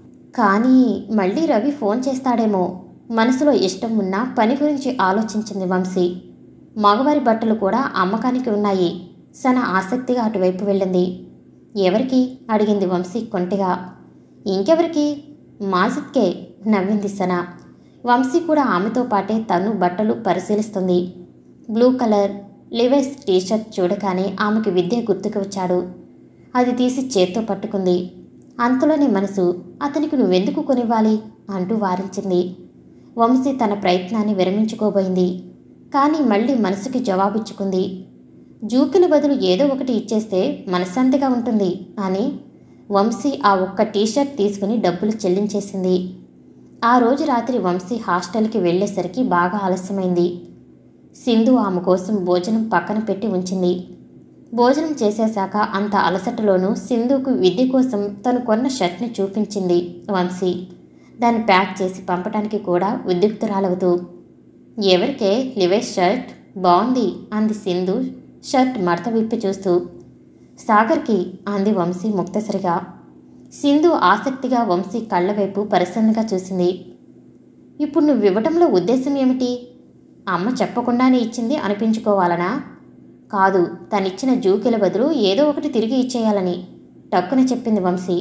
కానీ మళ్ళీ రవి ఫోన్ చేస్తాడేమో మనసులో ఇష్టం ఉన్నా పని గురించి ఆలోచించింది వంశీ మగవారి బట్టలు కూడా అమ్మకానికి ఉన్నాయి సన ఆసక్తిగా అటువైపు వెళ్ళింది ఎవరికి అడిగింది వంశీ కొంటిగా ఇంకెవరికి మాజిత్కే నవ్వింది సన వంశీ కూడా ఆమెతో పాటే తను బట్టలు పరిశీలిస్తుంది బ్లూ కలర్ లివెస్ టీషర్ట్ చూడగానే ఆమెకి విద్య గుర్తుకు వచ్చాడు అది తీసి చేత్తో పట్టుకుంది అంతలోనే మనసు అతనికి నువ్వెందుకు కొనివ్వాలి అంటూ వారించింది వంశీ తన ప్రయత్నాన్ని విరమించుకోబోయింది కానీ మళ్ళీ మనసుకి జవాబిచ్చుకుంది జూకిల బదులు ఏదో ఒకటి ఇచ్చేస్తే మనశ్శాంతిగా ఉంటుంది అని వంశీ ఆ ఒక్క టీషర్ట్ తీసుకుని డబ్బులు చెల్లించేసింది ఆ రోజు రాత్రి వంశీ హాస్టల్కి వెళ్ళేసరికి బాగా ఆలస్యమైంది సింధు ఆమె కోసం భోజనం పక్కన పెట్టి ఉంచింది భోజనం చేసేశాక అంత అలసటలోనూ సింధుకు విద్య కోసం తను కొన్న షర్ట్ని చూపించింది వంశీ దాన్ని ప్యాక్ చేసి పంపడానికి కూడా ఉద్యుక్తురాలవుతూ ఎవరికే లివేష్ షర్ట్ బాగుంది అంది సింధు షర్ట్ మడత విప్పి చూస్తూ సాగర్కి అంది వంశీ ముక్తసరిగా సింధు ఆసక్తిగా వంశీ కళ్ళ వైపు పరిశీలనగా చూసింది ఇప్పుడు నువ్వు ఇవ్వటంలో ఉద్దేశం ఏమిటి అమ్మ చెప్పకుండానే ఇచ్చింది అనిపించుకోవాలనా కాదు తనిచ్చిన జూకిల బదులు ఏదో ఒకటి తిరిగి ఇచ్చేయాలని టక్కున చెప్పింది వంశీ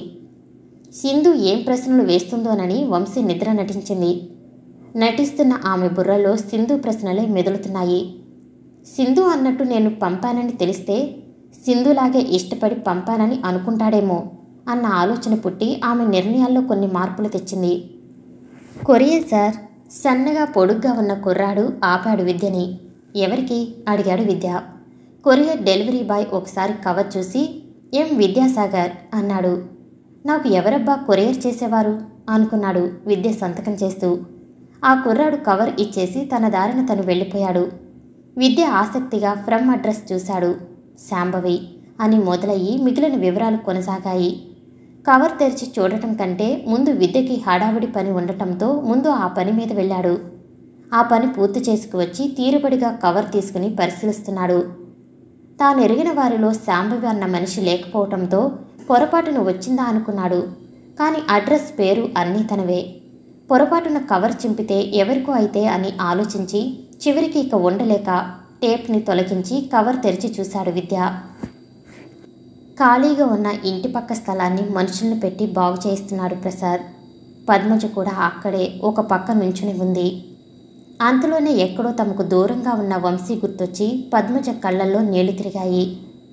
సింధు ఏం ప్రశ్నలు వేస్తుందోనని వంశీ నిద్ర నటించింది నటిస్తున్న ఆమె బుర్రలో సింధు ప్రశ్నలే మెదులుతున్నాయి సింధు అన్నట్టు నేను పంపానని తెలిస్తే సింధులాగే ఇష్టపడి పంపానని అనుకుంటాడేమో అన్న ఆలోచన పుట్టి ఆమె నిర్ణయాల్లో కొన్ని మార్పులు తెచ్చింది కొరియర్ సార్ సన్నగా పొడుగ్గా ఉన్న కుర్రాడు ఆపాడు విద్యని ఎవరికి అడిగాడు విద్య కొరియర్ డెలివరీ బాయ్ ఒకసారి కవర్ చూసి ఎం విద్యాసాగర్ అన్నాడు నాకు ఎవరబ్బా కొరియర్ చేసేవారు అనుకున్నాడు విద్య సంతకం చేస్తూ ఆ కుర్రాడు కవర్ ఇచ్చేసి తన దారిన తను వెళ్ళిపోయాడు విద్య ఆసక్తిగా ఫ్రమ్ అడ్రస్ చూశాడు శాంభవి అని మొదలయ్యి మిగిలిన వివరాలు కొనసాగాయి కవర్ తెరిచి చూడటం కంటే ముందు విద్యకి హడావిడి పని ఉండటంతో ముందు ఆ పని మీద వెళ్ళాడు ఆ పని పూర్తి చేసుకువచ్చి తీరుబడిగా కవర్ తీసుకుని పరిశీలిస్తున్నాడు తాను ఎరిగిన వారిలో శాంభవి అన్న మనిషి లేకపోవటంతో పొరపాటును వచ్చిందా అనుకున్నాడు కానీ అడ్రస్ పేరు అన్నీ తనవే పొరపాటున కవర్ చింపితే ఎవరికో అయితే అని ఆలోచించి చివరికి ఇక ఉండలేక టేప్ని తొలగించి కవర్ తెరిచి చూశాడు విద్య ఖాళీగా ఉన్న ఇంటి పక్క స్థలాన్ని మనుషుల్ని పెట్టి బాగు చేయిస్తున్నాడు ప్రసాద్ పద్మజ కూడా అక్కడే ఒక పక్క నుంచుని ఉంది అంతలోనే ఎక్కడో తమకు దూరంగా ఉన్న వంశీ గుర్తొచ్చి పద్మజ కళ్ళల్లో నీళ్లు తిరిగాయి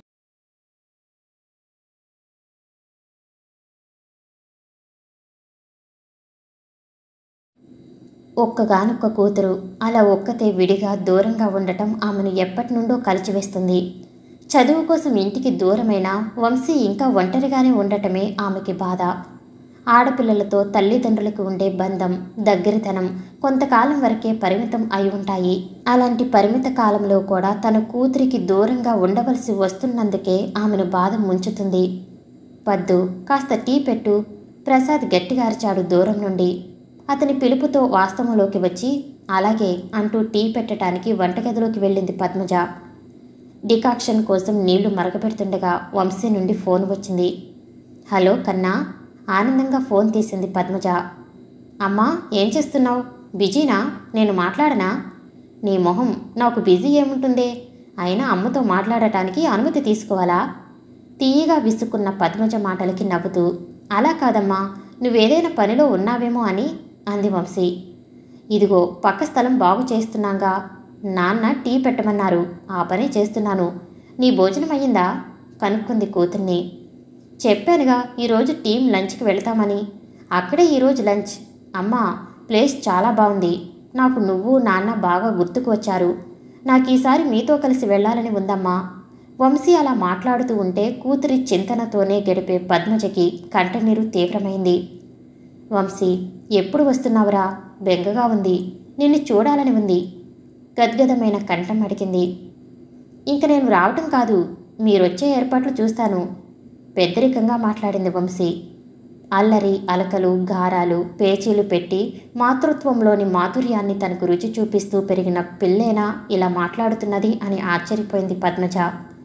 ఒక్కగానొక్క కూతురు అలా ఒక్కతే విడిగా దూరంగా ఉండటం ఆమెను ఎప్పటి నుండో కలిచివేస్తుంది చదువు కోసం ఇంటికి దూరమైన వంశీ ఇంకా ఒంటరిగానే ఉండటమే ఆమెకి బాధ ఆడపిల్లలతో తల్లిదండ్రులకు ఉండే బంధం దగ్గరితనం కొంతకాలం వరకే పరిమితం అయి ఉంటాయి అలాంటి పరిమిత కాలంలో కూడా తన కూతురికి దూరంగా ఉండవలసి వస్తున్నందుకే ఆమెను బాధ ముంచుతుంది పద్దు కాస్త టీ పెట్టు ప్రసాద్ గట్టిగా అరిచాడు దూరం నుండి అతని పిలుపుతో వాస్తవంలోకి వచ్చి అలాగే అంటూ టీ పెట్టడానికి వంటగదిలోకి వెళ్ళింది పద్మజ డికాక్షన్ కోసం నీళ్లు మరగపెడుతుండగా వంశీ నుండి ఫోన్ వచ్చింది హలో కన్నా ఆనందంగా ఫోన్ తీసింది పద్మజ అమ్మా ఏం చేస్తున్నావు బిజీనా నేను మాట్లాడనా నీ మొహం నాకు బిజీ ఏముంటుందే అయినా అమ్మతో మాట్లాడటానికి అనుమతి తీసుకోవాలా తీయగా విసుక్కున్న పద్మజ మాటలకి నవ్వుతూ అలా కాదమ్మా నువ్వేదైనా పనిలో ఉన్నావేమో అని అంది వంశీ ఇదిగో పక్క స్థలం బాగు చేస్తున్నాగా నాన్న టీ పెట్టమన్నారు ఆ పనే చేస్తున్నాను నీ భోజనం అయ్యిందా కనుక్కుంది కూతుర్ని చెప్పానుగా ఈరోజు టీం లంచ్కి వెళ్తామని అక్కడే ఈరోజు లంచ్ అమ్మా ప్లేస్ చాలా బాగుంది నాకు నువ్వు నాన్న బాగా గుర్తుకు వచ్చారు నాకు ఈసారి మీతో కలిసి వెళ్ళాలని ఉందమ్మా వంశీ అలా మాట్లాడుతూ ఉంటే కూతురి చింతనతోనే గడిపే పద్మజకి కంటనీరు తీవ్రమైంది వంశీ ఎప్పుడు వస్తున్నావురా బెంగగా ఉంది నిన్ను చూడాలని ఉంది గద్గదమైన కంఠం అడిగింది ఇంక నేను రావటం కాదు మీరొచ్చే ఏర్పాట్లు చూస్తాను పెద్దరికంగా మాట్లాడింది వంశీ అల్లరి అలకలు గారాలు పేచీలు పెట్టి మాతృత్వంలోని మాధుర్యాన్ని తనకు రుచి చూపిస్తూ పెరిగిన పిల్లేనా ఇలా మాట్లాడుతున్నది అని ఆశ్చర్యపోయింది పద్మజ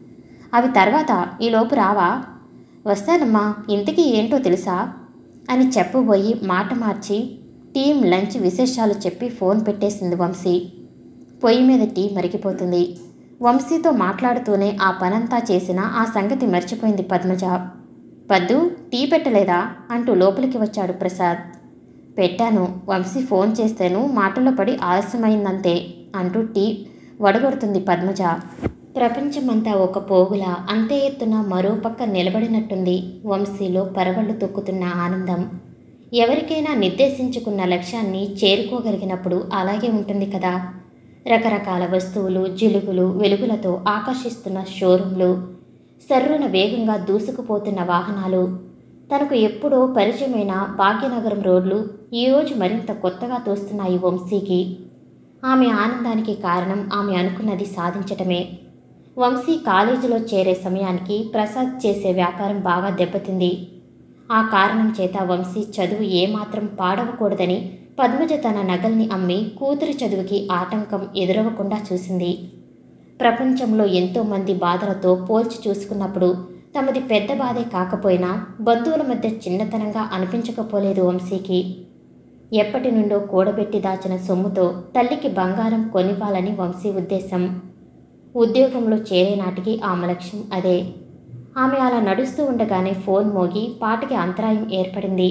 అవి తర్వాత ఈలోపు రావా వస్తానమ్మా ఇంతకీ ఏంటో తెలుసా అని చెప్పబోయి మాట మార్చి టీం లంచ్ విశేషాలు చెప్పి ఫోన్ పెట్టేసింది వంశీ పొయ్యి మీద టీ మరిగిపోతుంది వంశీతో మాట్లాడుతూనే ఆ పనంతా చేసిన ఆ సంగతి మర్చిపోయింది పద్మజ పద్దు టీ పెట్టలేదా అంటూ లోపలికి వచ్చాడు ప్రసాద్ పెట్టాను వంశీ ఫోన్ చేస్తేను మాటల్లో పడి ఆలస్యమైందంతే అంటూ టీ వడగొడుతుంది పద్మజ ప్రపంచమంతా ఒక పోగులా అంతే ఎత్తున మరో పక్క నిలబడినట్టుంది వంశీలో పరవళ్ళు తొక్కుతున్న ఆనందం ఎవరికైనా నిర్దేశించుకున్న లక్ష్యాన్ని చేరుకోగలిగినప్పుడు అలాగే ఉంటుంది కదా రకరకాల వస్తువులు జిలుగులు వెలుగులతో ఆకర్షిస్తున్న షోరూంలు సర్రున వేగంగా దూసుకుపోతున్న వాహనాలు తనకు ఎప్పుడో పరిచయమైన భాగ్యనగరం రోడ్లు ఈరోజు మరింత కొత్తగా తోస్తున్నాయి వంశీకి ఆమె ఆనందానికి కారణం ఆమె అనుకున్నది సాధించటమే వంశీ కాలేజీలో చేరే సమయానికి ప్రసాద్ చేసే వ్యాపారం బాగా దెబ్బతింది ఆ కారణం చేత వంశీ చదువు ఏమాత్రం పాడవకూడదని పద్మజ తన నగల్ని అమ్మి కూతురి చదువుకి ఆటంకం ఎదురవ్వకుండా చూసింది ప్రపంచంలో ఎంతోమంది బాధలతో పోల్చి చూసుకున్నప్పుడు తమది పెద్ద బాధే కాకపోయినా బంధువుల మధ్య చిన్నతనంగా అనిపించకపోలేదు వంశీకి ఎప్పటి నుండో కూడబెట్టి దాచిన సొమ్ముతో తల్లికి బంగారం కొనివ్వాలని వంశీ ఉద్దేశం ఉద్యోగంలో చేరే నాటికి ఆమె లక్ష్యం అదే ఆమె అలా నడుస్తూ ఉండగానే ఫోన్ మోగి పాటకి అంతరాయం ఏర్పడింది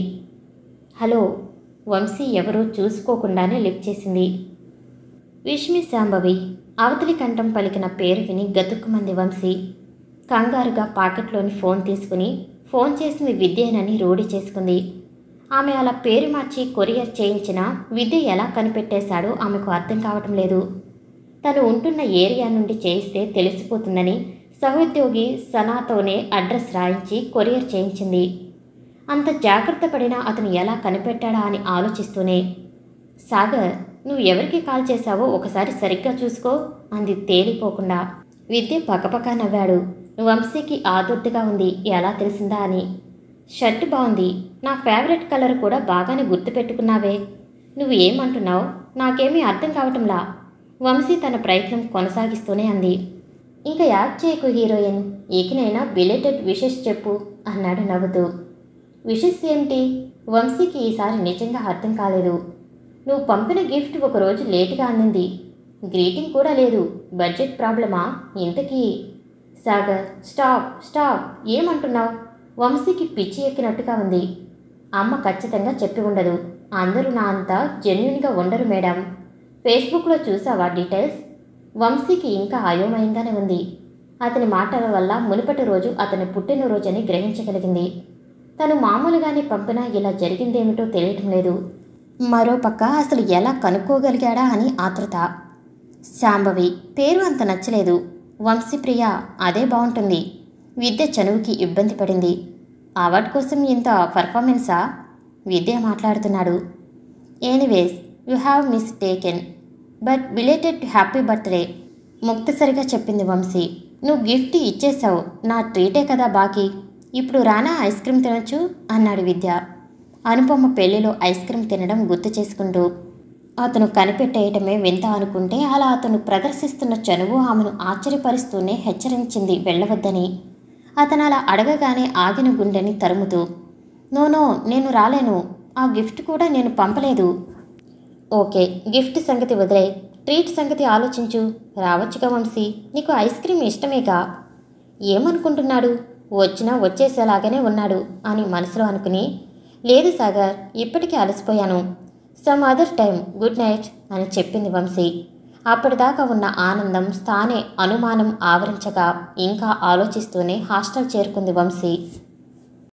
హలో వంశీ ఎవరో చూసుకోకుండానే లిఫ్ట్ చేసింది విష్మి శాంభవి అవతలి కంఠం పలికిన పేరు విని గతుక్కుమంది వంశీ కంగారుగా పాకెట్లోని ఫోన్ తీసుకుని ఫోన్ చేసింది విద్యేనని రూఢి చేసుకుంది ఆమె అలా పేరు మార్చి కొరియర్ చేయించిన విద్య ఎలా కనిపెట్టేశాడో ఆమెకు అర్థం కావటం లేదు తను ఉంటున్న ఏరియా నుండి చేయిస్తే తెలిసిపోతుందని సహోద్యోగి సనాతోనే అడ్రస్ రాయించి కొరియర్ చేయించింది అంత జాగ్రత్త పడినా అతను ఎలా కనిపెట్టాడా అని ఆలోచిస్తూనే సాగర్ నువ్వు ఎవరికి కాల్ చేశావో ఒకసారి సరిగ్గా చూసుకో అంది తేలిపోకుండా విద్య పక్కపక్క నవ్వాడు వంశీకి ఆదుర్దిగా ఉంది ఎలా తెలిసిందా అని షర్ట్ బాగుంది నా ఫేవరెట్ కలర్ కూడా బాగానే గుర్తుపెట్టుకున్నావే నువ్వు ఏమంటున్నావు నాకేమీ అర్థం కావటంలా వంశీ తన ప్రయత్నం కొనసాగిస్తూనే అంది ఇంకా యాడ్ చేయకు హీరోయిన్ ఈకినైనా బిలేటెడ్ విషెస్ చెప్పు అన్నాడు నవ్వుతూ విషెస్ ఏంటి వంశీకి ఈసారి నిజంగా అర్థం కాలేదు నువ్వు పంపిన గిఫ్ట్ ఒకరోజు లేటుగా అందింది గ్రీటింగ్ కూడా లేదు బడ్జెట్ ప్రాబ్లమా ఇంతకీ సాగర్ స్టాప్ స్టాప్ ఏమంటున్నావు వంశీకి పిచ్చి ఎక్కినట్టుగా ఉంది అమ్మ ఖచ్చితంగా చెప్పి ఉండదు అందరూ నా అంతా జెన్యున్గా ఉండరు మేడం ఫేస్బుక్లో చూసావా డీటెయిల్స్ వంశీకి ఇంకా అయోమయంగానే ఉంది అతని మాటల వల్ల మునుపటి రోజు అతని పుట్టినరోజని గ్రహించగలిగింది తను మామూలుగానే పంపినా ఇలా జరిగిందేమిటో తెలియటం లేదు మరోపక్క అసలు ఎలా కనుక్కోగలిగాడా అని ఆతృత శాంభవి పేరు అంత నచ్చలేదు వంశీప్రియ అదే బాగుంటుంది విద్య చనువుకి ఇబ్బంది పడింది అవార్డు కోసం ఇంత పర్ఫార్మెన్సా విద్య మాట్లాడుతున్నాడు anyways you have mistaken but belated happy birthday ముక్తసరిగా చెప్పింది వంశీ నువ్వు గిఫ్ట్ ఇచ్చేశావు నా ట్రీటే కదా బాకీ ఇప్పుడు రానా ఐస్ క్రీమ్ తినొచ్చు అన్నాడు విద్య అనుపమ పెళ్లిలో ఐస్ క్రీమ్ తినడం గుర్తు చేసుకుంటూ అతను కనిపెట్టేయటమే వింత అనుకుంటే అలా అతను ప్రదర్శిస్తున్న చనువు ఆమెను ఆశ్చర్యపరుస్తూనే హెచ్చరించింది వెళ్ళవద్దని అతను అలా అడగగానే ఆగిన గుండెని తరుముతూ నో నో నేను రాలేను ఆ గిఫ్ట్ కూడా నేను పంపలేదు ఓకే గిఫ్ట్ సంగతి వదిలే ట్రీట్ సంగతి ఆలోచించు రావచ్చుగా వంశీ నీకు ఐస్ క్రీమ్ ఇష్టమేగా ఏమనుకుంటున్నాడు వచ్చినా వచ్చేసేలాగానే ఉన్నాడు అని మనసులో అనుకుని లేదు సాగర్ ఇప్పటికే అలసిపోయాను some other time good night అని చెప్పింది వంశీ అప్పటిదాకా ఉన్న ఆనందం స్థానే అనుమానం ఆవరించగా ఇంకా ఆలోచిస్తూనే హాస్టల్ చేరుకుంది వంశీ